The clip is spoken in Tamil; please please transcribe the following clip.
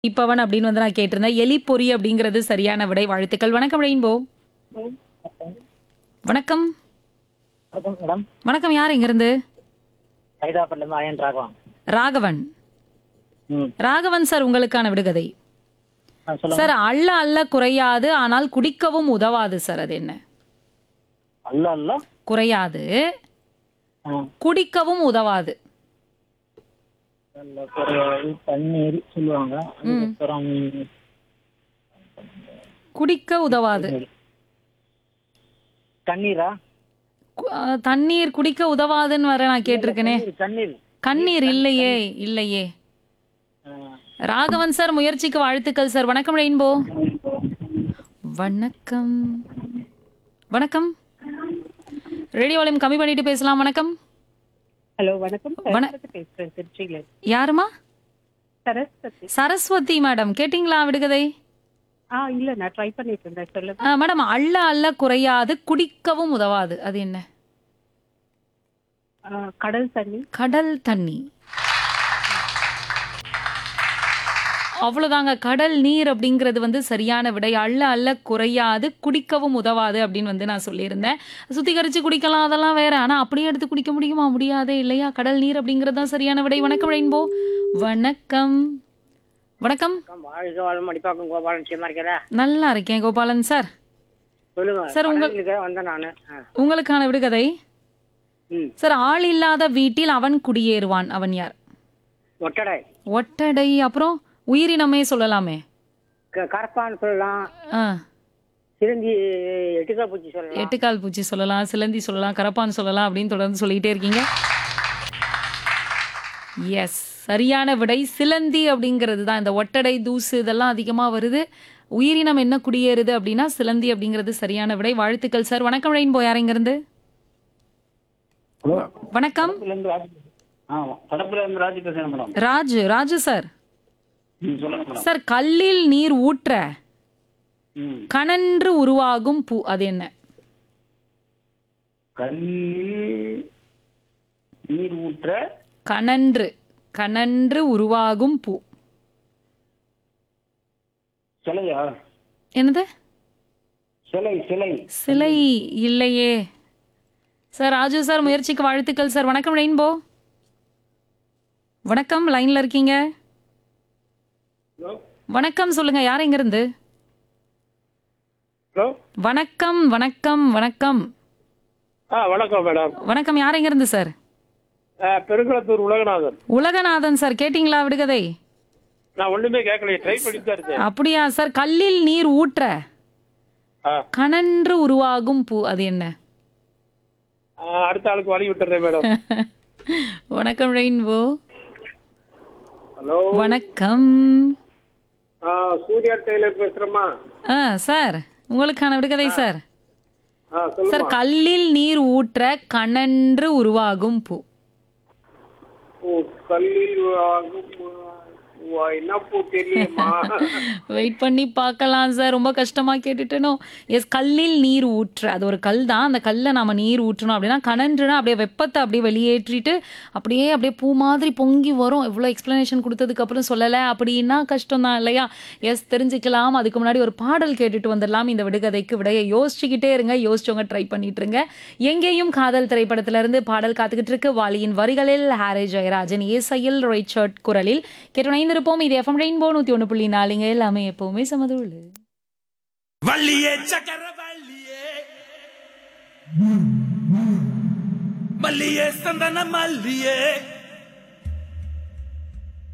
இப்பவன் அப்படின்னு வந்து நான் கேட்டிருந்தேன் எலி பொறி அப்படிங்கிறது சரியான விடை வாழ்த்துக்கள் வணக்கம் ரெயின்போ வணக்கம் வணக்கம் மேடம் வணக்கம் யார் இங்கிருந்து ஹைதராபாத்லேருந்து அயன் ராகவன் ராகவன் ம் ராகவன் சார் உங்களுக்கான விடுகதை ஆ சொல்லுங்க சார் அள்ள அள்ள குறையாது ஆனால் குடிக்கவும் உதவாது சார் அது என்ன அல்ல அல்ல குறையாது ஆ குடிக்கவும் உதவாது அல்ல குறையாது தண்ணீர் சொல்லுவாங்க அதுக்கப்புறம் குடிக்க உதவாது தண்ணீரா கு- ஆ, தண்ணீர் குடிக்க உதவாதுன்னு வர நான் கேட்டிருக்கேனே தண்ணீர் கண்ணீர் இல்லையே இல்லையே ஆ, ராகவன் சார் முயற்சிக்கு வாழ்த்துக்கள் சார் வணக்கம் ரெயின்போ வணக்கம் வணக்கம் ரேடியோ வால்யூம் கம்மி பண்ணிட்டு பேசலாம் வணக்கம் ஹலோ வணக்கம் வண- சரஸ்வதி பேசுறேன் திருச்சியில யாருமா சரஸ்வதி சரஸ்வதி மேடம் கேட்டிங்களா விடுகதை ஆ இல்ல நான் ட்ரை பண்ணிட்டு இருந்தேன் சொல்லுங்க ஆ, மேடம் அள்ள அள்ள குறையாது குடிக்கவும் உதவாது அது என்ன ஆ, கடல் தண்ணி கடல் தண்ணி அவ்வளவுதாங்க கடல் நீர் அப்படிங்கிறது வந்து சரியான விடை அள்ள அள்ள குறையாது குடிக்கவும் உதவாது அப்படின்னு வந்து நான் சொல்லியிருந்தேன் சுத்திகரிச்சு குடிக்கலாம் அதெல்லாம் வேற ஆனா அப்படியே எடுத்து குடிக்க முடியுமா முடியாதே இல்லையா கடல் நீர் அப்படிங்கிறது தான் சரியான விடை வணக்கம் ரெயின்போ வணக்கம் வணக்கம் வாழ்க வளம் அடிப்பாக்கம் கோபாலன் நிச்சயமா இருக்கிறா நல்லா இருக்கேன் கோபாலன் சார் சொல்லுங்க சார், உங்க- கடலுக்கு வந்தேன் நானு ஆ. உங்களுக்கான விடுகதை ம் சார் ஆள் இல்லாத வீட்டில் அவன் குடியேறுவான் அவன் யார் ஒட்டடை ஒட்டடை அப்புறம் உயிரினமே சொல்லலாமே க- கரப்பான்னு சொல்லலாம் ஆ சிலந்தி எட்டுக்கா பூச்சி சொல்லலாம் எட்டுக்கால் பூச்சி சொல்லலாம் சிலந்தி சொல்லலாம் கரப்பான் சொல்லலாம் அப்படின்னு தொடர்ந்து சொல்லிக்கிட்டே இருக்கீங்க எஸ் சரியான விடை சிலந்தி அப்படிங்கிறது தான் இந்த ஒட்டடை தூசு இதெல்லாம் அதிகமாக வருது உயிரினம் என்ன குடியேறுது அப்படின்னா சிலந்தி அப்படிங்கிறது சரியான விடை வாழ்த்துக்கள் சார் வணக்கம் ரெயின்போ யார் இங்கிருந்து வணக்கம் இருந்து ராஜ் ஆ தடப்புல இருந்து ராஜ் பேசுறேன் மேடம் ராஜு ராஜு சார் ம் சொல்லுங்க மேடம் சார் கல்லில் நீர் ஊற்ற ம் கனன்று உருவாகும் பூ அது என்ன கல்லில் நீர் ஊற்ற கனன்று கனன்று உருவாகும் பூ சிலையா என்னது சிலை சிலை சிலை இல்லையே சார் ராஜு சார் முயற்சிக்கு வாழ்த்துக்கள் சார் வணக்கம் ரெயின்போ வணக்கம் லைன்ல இருக்கீங்க வணக்கம் சொல்லுங்க யார் இங்க இருந்து ஹலோ வணக்கம் வணக்கம் வணக்கம் ஆ வணக்கம் மேடம் வணக்கம் யார் இங்க இருந்து சார் ஆ, பெருங்குளத்தூர் உலகநாதன் உலகநாதன் சார் கேட்டிங்களா விடுகதை நான் ஒண்ணுமே கேட்கலையே ட்ரை பண்ணிட்டு தான் இருக்கேன் அப்படியா சார் கல்லில் நீர் ஊற்ற ஆ, கனன்று உருவாகும் பூ அது என்ன ஆ, அடுத்த ஆளுக்கு வழி விட்டுறேன் மேடம் வணக்கம் ரெயின்போ ஹலோ வணக்கம் ஆ, சூர்யா டெய்லர் பேசுறேம்மா ஆ சார் உங்களுக்கான விடுகதை சார் ஆ சொல்லுமா சார் கல்லில் நீர் ஊற்ற கனன்று உருவாகும் பூ ஓ, கல்லில் ஆகும், ஆ, என்ன பூ தெரியலையேம்மா வெயிட் பண்ணி பார்க்கலாம் சார் ரொம்ப கஷ்டமா கேட்டுட்டேனோ எஸ் கல்லில் நீர் ஊற்ற அது ஒரு கல் தான் அந்த கல்லை நாம நீர் ஊற்றணும் அப்படின்னா கனன்றுனா அப்படியே வெப்பத்தை அப்படியே வெளியேற்றிட்டு அப்படியே அப்படியே பூ மாதிரி பொங்கி வரும் எவ்வளோ எக்ஸ்பிளனேஷன் கொடுத்ததுக்கு அப்புறம் சொல்லலை அப்படின்னா கஷ்டம் தான் இல்லையா எஸ் தெரிஞ்சுக்கலாம் அதுக்கு முன்னாடி ஒரு பாடல் கேட்டுட்டு வந்துடலாம் இந்த விடுகதைக்கு விடையை யோசிச்சுக்கிட்டே இருங்க யோசிச்சவங்க ட்ரை பண்ணிட்டு இருங்க எங்கேயும் காதல் திரைப்படத்துல இருந்து பாடல் காத்துக்கிட்டு இருக்கு வாலியின் வரிகளில் ஹாரே ஜெயராஜன் ஏசையில் ரைச்சர்ட் குரலில் கேட்டு இணைந்திருப்போம் இது எஃப்எம் ரெயின்போ நூத்தி ஒன்று புள்ளி நாலுங்க எல்லாமே எப்பவுமே சமதுள்ளு வள்ளியே சக்கர வள்ளியே மல்லியே சந்தன மல்லியே